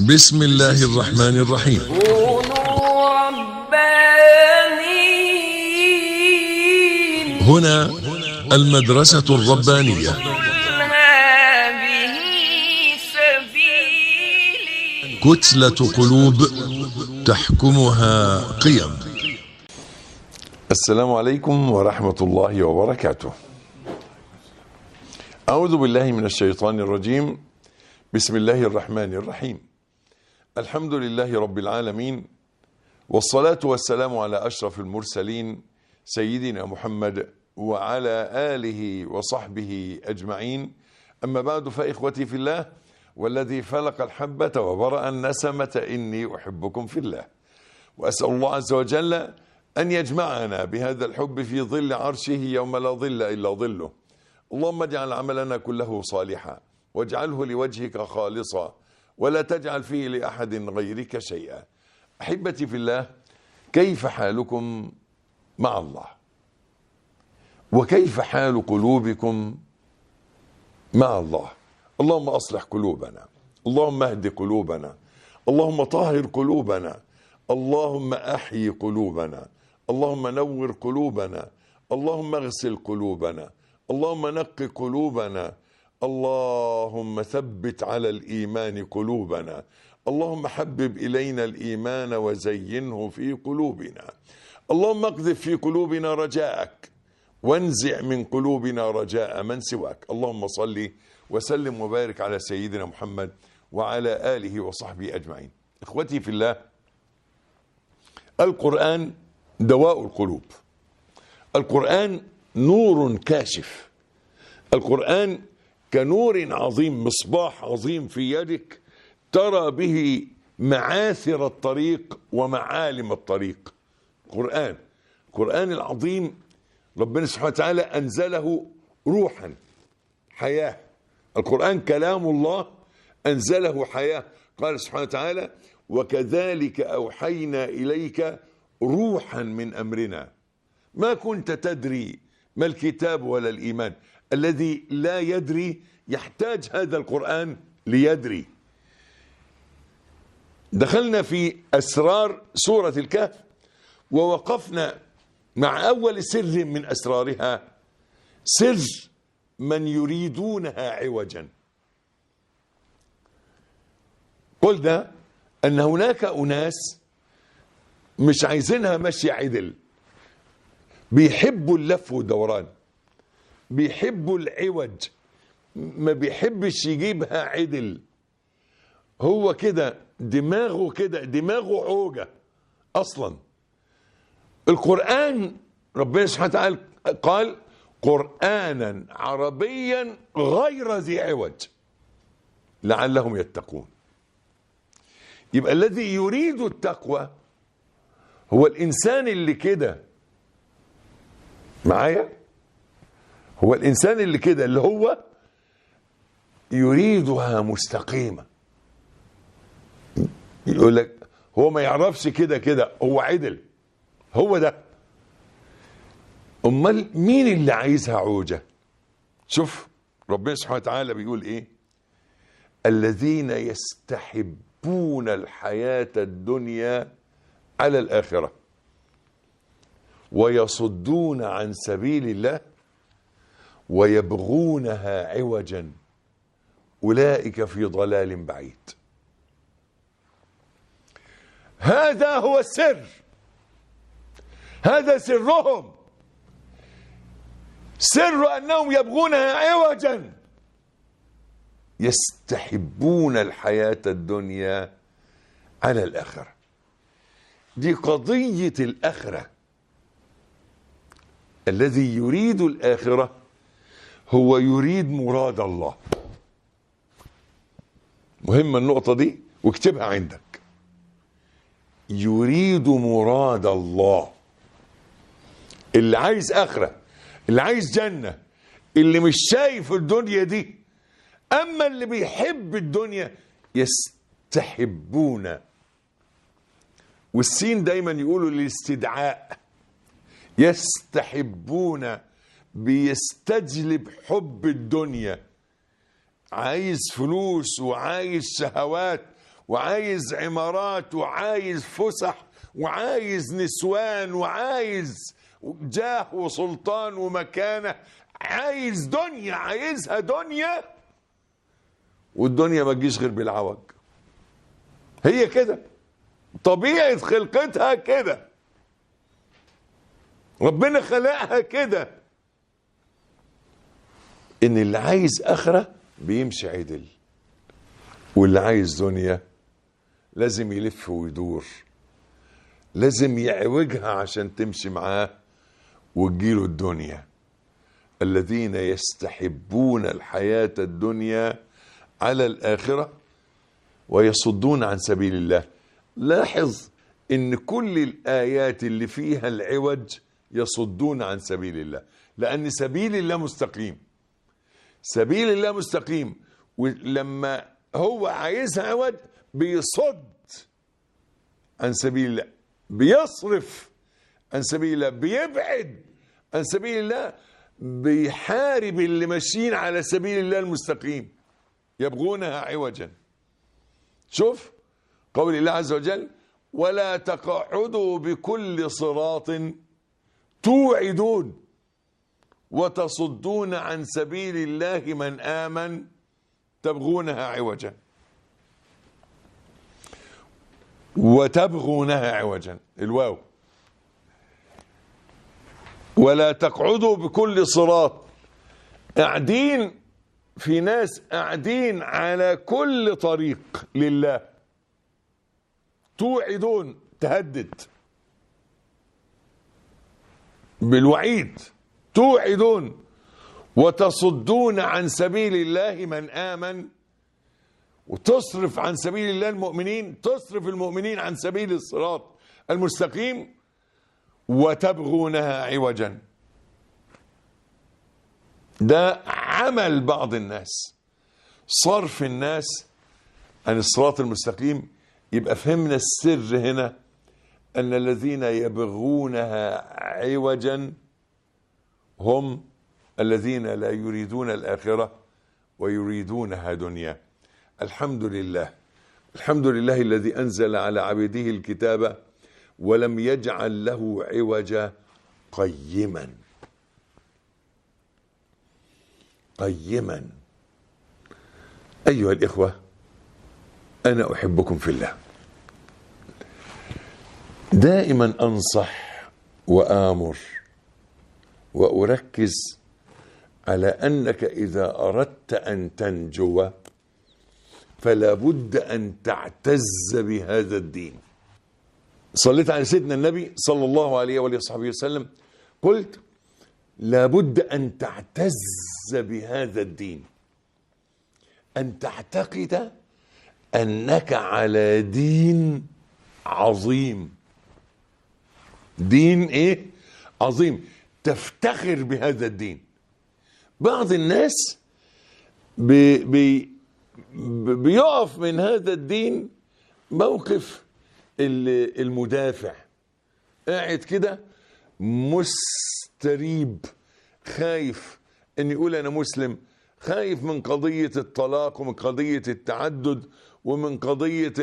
بسم الله الرحمن الرحيم كونوا ربانيين هنا المدرسة الربانية قل هذه سبيلي كتلة قلوب تحكمها قيم السلام عليكم ورحمة الله وبركاته. أعوذ بالله من الشيطان الرجيم. بسم الله الرحمن الرحيم. الحمد لله رب العالمين والصلاة والسلام على أشرف المرسلين سيدنا محمد وعلى آله وصحبه أجمعين. أما بعد فإخوتي في الله والذي فلق الحبة وبرأ النسمة إني أحبكم في الله. وأسأل الله عز وجل أن يجمعنا بهذا الحب في ظل عرشه يوم لا ظل إلا ظله اللهم اجعل عملنا كله صالحا واجعله لوجهك خالصا ولا تجعل فيه لأحد غيرك شيئا أحبتي في الله كيف حالكم مع الله وكيف حال قلوبكم مع الله اللهم أصلح قلوبنا اللهم اهد قلوبنا اللهم طهر قلوبنا اللهم احيي قلوبنا اللهم نور قلوبنا اللهم اغسل قلوبنا اللهم نق قلوبنا اللهم ثبت على الايمان قلوبنا اللهم حبب الينا الايمان وزينه في قلوبنا اللهم اقذف في قلوبنا رجاءك وانزع من قلوبنا رجاء من سواك اللهم صل وسلم وبارك على سيدنا محمد وعلى اله وصحبه اجمعين اخوتي في الله القرآن دواء القلوب القرآن نور كاشف القرآن كنور عظيم مصباح عظيم في يدك ترى به معاثر الطريق ومعالم الطريق القرآن القرآن العظيم ربنا سبحانه وتعالى أنزله روحا حياة القرآن كلام الله أنزله حياة قال سبحانه وتعالى وكذلك أوحينا إليك روحا من أمرنا ما كنت تدري ما الكتاب ولا الإيمان الذي لا يدري يحتاج هذا القرآن ليدري دخلنا في أسرار سورة الكهف ووقفنا مع أول سر من أسرارها سر من يريدونها عوجا قلنا أن هناك أناس مش عايزينها ماشية عدل بيحبوا اللف والدوران بيحبوا العوج ما بيحبش يجيبها عدل هو كده دماغه كده دماغه عوجة أصلا القرآن ربنا سبحانه وتعالى قال قرآنا عربيا غير ذي عوج لعلهم يتقون يبقى الذي يريد التقوى هو الإنسان اللي كده معايا هو الإنسان اللي كده اللي هو يريدها مستقيمة يقول لك هو ما يعرفش كده كده هو عدل هو ده امال مين اللي عايزها عوجة شوف ربنا سبحانه وتعالى بيقول ايه الذين يستحبون الحياة الدنيا على الآخرة ويصدون عن سبيل الله ويبغونها عوجا أولئك في ضلال بعيد هذا هو السر هذا سرهم سر أنهم يبغونها عوجا يستحبون الحياة الدنيا على الآخرة دي قضية الآخرة الذي يريد الآخرة هو يريد مراد الله مهمة النقطة دي واكتبها عندك يريد مراد الله اللي عايز آخرة اللي عايز جنة اللي مش شايف الدنيا دي أما اللي بيحب الدنيا يستحبون والسين دايما يقولوا للاستدعاء يستحبون بيستجلب حب الدنيا عايز فلوس وعايز شهوات وعايز عمارات وعايز فسح وعايز نسوان وعايز جاه وسلطان ومكانة عايز دنيا عايزها دنيا والدنيا ما تجيش غير بالعوج هي كده طبيعة خلقتها كده ربنا خلقها كده ان اللي عايز اخره بيمشي عدل واللي عايز دنيا لازم يلف ويدور لازم يعوجها عشان تمشي معاه وتجيله الدنيا الذين يستحبون الحياة الدنيا على الآخرة ويصدون عن سبيل الله لاحظ ان كل الآيات اللي فيها العوج يصدون عن سبيل الله لأن سبيل الله مستقيم سبيل الله مستقيم ولما هو عايزها عوج بيصد عن سبيل الله بيصرف عن سبيل الله بيبعد عن سبيل الله بيحارب اللي ماشيين على سبيل الله المستقيم يبغونها عوجا شوف قول الله عز وجل ولا تقعدوا بكل صراط توعدون وتصدون عن سبيل الله من آمن تبغونها عوجا وتبغونها عوجا الواو ولا تقعدوا بكل صراط قاعدين في ناس قاعدين على كل طريق لله توعدون تهدد بالوعيد توعدون وتصدون عن سبيل الله من آمن وتصرف عن سبيل الله المؤمنين تصرف المؤمنين عن سبيل الصراط المستقيم وتبغونها عوجا ده عمل بعض الناس صرف الناس عن الصراط المستقيم يبقى فهمنا السر هنا أن الذين يبغونها عوجا هم الذين لا يريدون الآخرة ويريدونها دنيا الحمد لله الحمد لله الذي أنزل على عبده الكتاب ولم يجعل له عوجا قيما قيما أيها الإخوة أنا أحبكم في الله دائما أنصح وآمر وأركز على أنك إذا أردت أن تنجو فلا بد أن تعتز بهذا الدين صليت على سيدنا النبي صلى الله عليه وآله وصحبه وسلم قلت لابد أن تعتز بهذا الدين أن تعتقد أنك على دين عظيم دين إيه؟ عظيم تفتخر بهذا الدين بعض الناس بي بي بيقف من هذا الدين موقف المدافع قاعد كده مستريب خايف ان يقول انا مسلم خايف من قضية الطلاق ومن قضية التعدد ومن قضية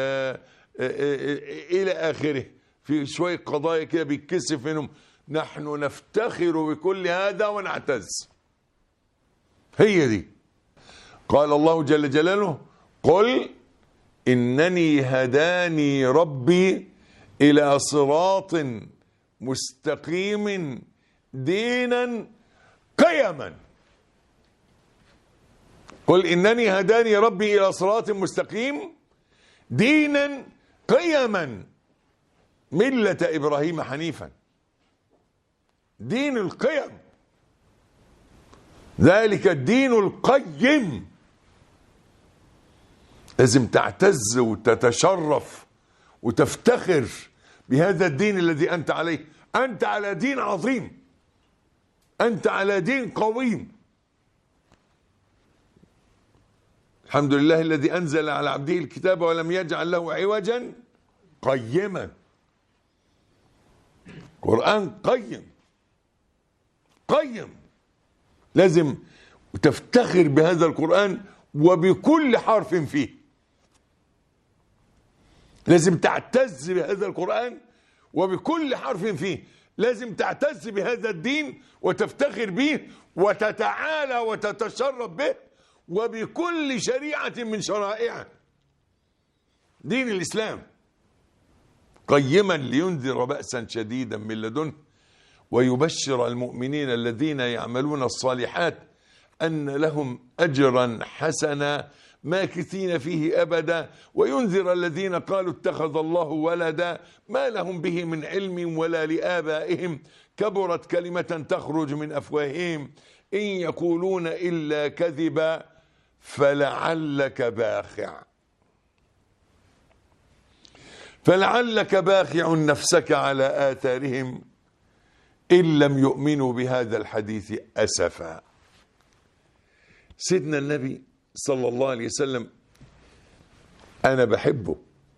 الى اخره في شوية قضايا كده بيتكسف منهم نحن نفتخر بكل هذا ونعتز هي دي قال الله جل جلاله قل انني هداني ربي الى صراط مستقيم دينا قيما قل انني هداني ربي الى صراط مستقيم دينا قيما مله ابراهيم حنيفا دين القيم ذلك الدين القيم لازم تعتز وتتشرف وتفتخر بهذا الدين الذي انت عليه انت على دين عظيم انت على دين قويم الحمد لله الذي انزل على عبده الكتاب ولم يجعل له عوجا قيما قران قيم قيم لازم تفتخر بهذا القران وبكل حرف فيه لازم تعتز بهذا القرآن وبكل حرف فيه لازم تعتز بهذا الدين وتفتخر به وتتعالى وتتشرف به وبكل شريعة من شرائعه دين الإسلام قيما لينذر بأسا شديدا من لدنه ويبشر المؤمنين الذين يعملون الصالحات أن لهم أجرا حسنا ماكثين فيه أبدا وينذر الذين قالوا اتخذ الله ولدا ما لهم به من علم ولا لآبائهم كبرت كلمة تخرج من أفواههم إن يقولون إلا كذبا فلعلك باخع فلعلك باخع نفسك على آثارهم إن لم يؤمنوا بهذا الحديث أسفا سيدنا النبي صلى الله عليه وسلم أنا بحبه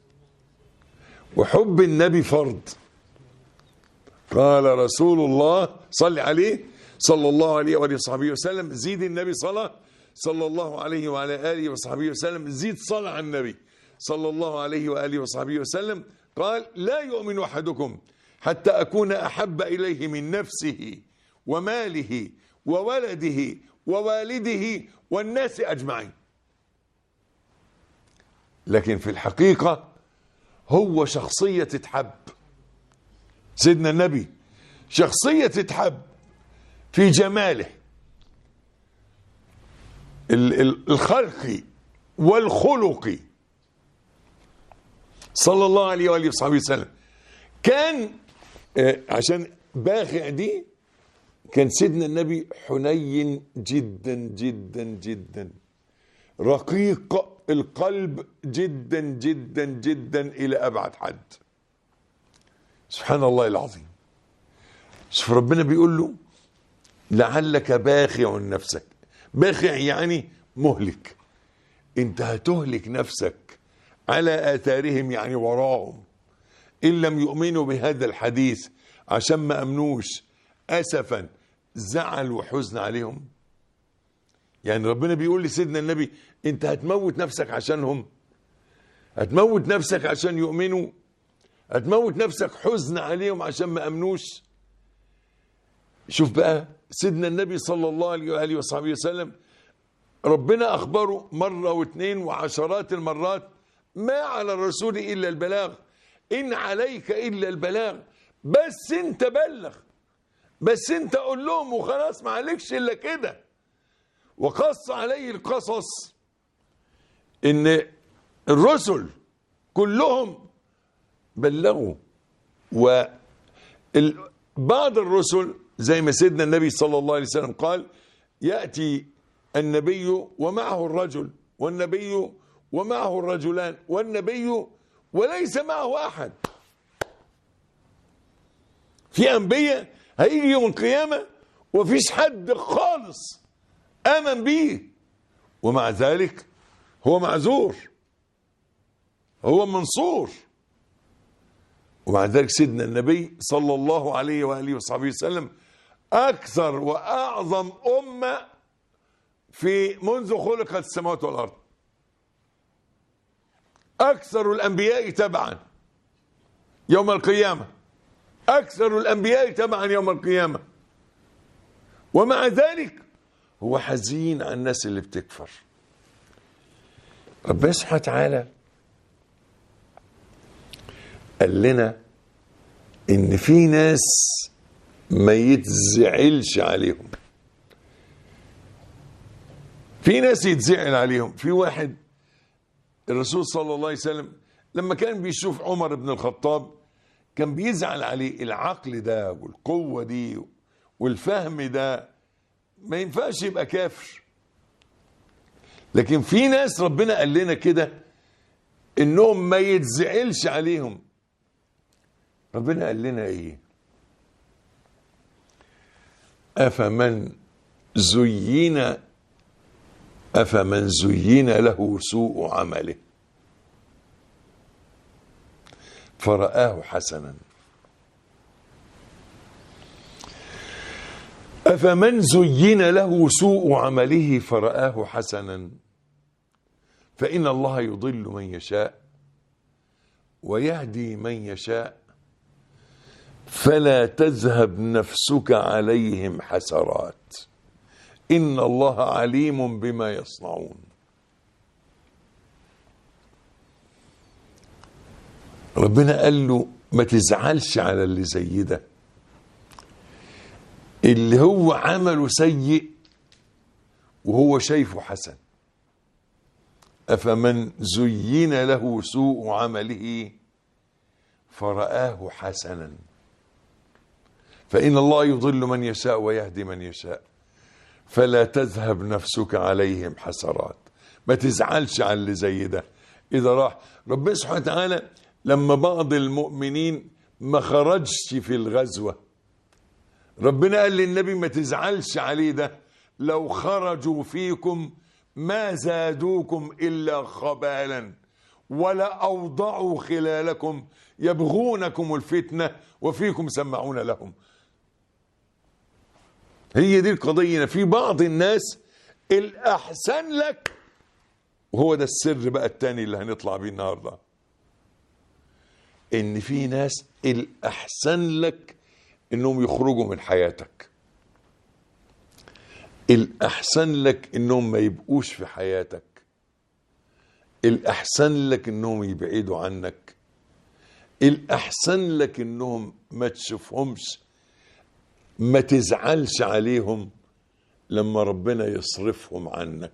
وحب النبي فرض قال رسول الله صل عليه صلى الله عليه وآله وصحبه وسلم زيد النبي صلاة صلى الله عليه وعلى آله وصحبه وسلم زيد صلاة على النبي صلى الله عليه وآله وصحبه وسلم قال لا يؤمن أحدكم حتى أكون أحب إليه من نفسه وماله وولده ووالده والناس أجمعين لكن في الحقيقة هو شخصية تتحب سيدنا النبي شخصية تتحب في جماله ال- ال- الخلقي والخلقي صلى الله عليه وآله وصحبه وسلم كان آه، عشان باخع دي كان سيدنا النبي حنين جدا جدا جدا رقيق القلب جدا جدا جدا إلى أبعد حد سبحان الله العظيم شوف ربنا بيقول له لعلك باخع نفسك باخع يعني مهلك انت هتهلك نفسك على آثارهم يعني وراهم إن لم يؤمنوا بهذا الحديث عشان ما أمنوش أسفا زعل وحزن عليهم يعني ربنا بيقول لسيدنا النبي انت هتموت نفسك عشانهم هتموت نفسك عشان يؤمنوا هتموت نفسك حزن عليهم عشان ما أمنوش شوف بقى سيدنا النبي صلى الله عليه وآله وصحبه وسلم ربنا أخبره مرة واثنين وعشرات المرات ما على الرسول إلا البلاغ إن عليك إلا البلاغ بس أنت بلغ بس أنت قول لهم وخلاص ما عليكش إلا كده وقص عليه القصص إن الرسل كلهم بلغوا وبعض الرسل زي ما سيدنا النبي صلى الله عليه وسلم قال يأتي النبي ومعه الرجل والنبي ومعه الرجلان والنبي وليس معه أحد في أنبياء هيجي يوم القيامة وفيش حد خالص آمن بيه ومع ذلك هو معذور هو منصور ومع ذلك سيدنا النبي صلى الله عليه وآله وصحبه وسلم أكثر وأعظم أمة في منذ خلقت السماوات والأرض أكثر الأنبياء تبعا يوم القيامة أكثر الأنبياء تبعا يوم القيامة ومع ذلك هو حزين على الناس اللي بتكفر ربنا سبحانه وتعالى قال لنا ان في ناس ما يتزعلش عليهم في ناس يتزعل عليهم في واحد الرسول صلى الله عليه وسلم لما كان بيشوف عمر بن الخطاب كان بيزعل عليه العقل ده والقوة دي والفهم ده ما ينفعش يبقى كافر لكن في ناس ربنا قال لنا كده انهم ما يتزعلش عليهم ربنا قال لنا ايه افمن زين افمن زين له سوء عمله فرآه حسنا أفمن زين له سوء عمله فرآه حسنا فإن الله يضل من يشاء ويهدي من يشاء فلا تذهب نفسك عليهم حسرات ان الله عليم بما يصنعون ربنا قال له ما تزعلش على اللي زي ده اللي هو عمله سيء وهو شايفه حسن أفمن زين له سوء عمله فرآه حسنا فإن الله يضل من يشاء ويهدي من يشاء فلا تذهب نفسك عليهم حسرات ما تزعلش على اللي زي ده إذا راح ربنا سبحانه وتعالى لما بعض المؤمنين ما خرجش في الغزوة ربنا قال للنبي ما تزعلش عليه ده لو خرجوا فيكم ما زادوكم إلا خبالا ولا أوضعوا خلالكم يبغونكم الفتنة وفيكم سمعون لهم هي دي القضية في بعض الناس الأحسن لك وهو ده السر بقى التاني اللي هنطلع بيه النهارده ان في ناس الاحسن لك انهم يخرجوا من حياتك الاحسن لك انهم ما يبقوش في حياتك الاحسن لك انهم يبعدوا عنك الاحسن لك انهم ما تشوفهمش ما تزعلش عليهم لما ربنا يصرفهم عنك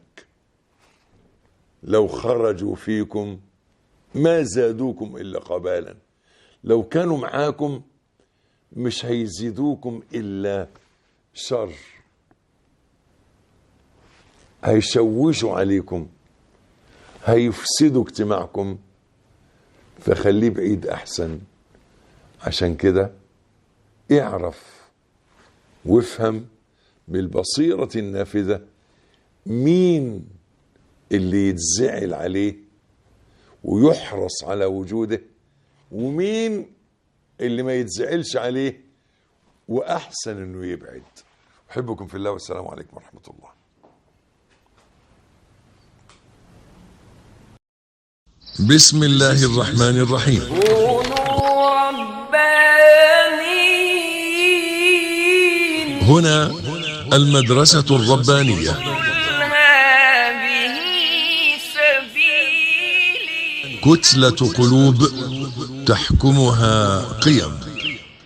لو خرجوا فيكم ما زادوكم الا قبالا لو كانوا معاكم مش هيزيدوكم الا شر هيشوشوا عليكم هيفسدوا اجتماعكم فخليه بعيد احسن عشان كده اعرف وافهم بالبصيرة النافذة مين اللي يتزعل عليه ويحرص على وجوده ومين اللي ما يتزعلش عليه واحسن انه يبعد احبكم في الله والسلام عليكم ورحمه الله بسم الله الرحمن الرحيم كونوا ربانيين هنا المدرسة الربانية قل هذه سبيلي كتلة قلوب تحكمها قيم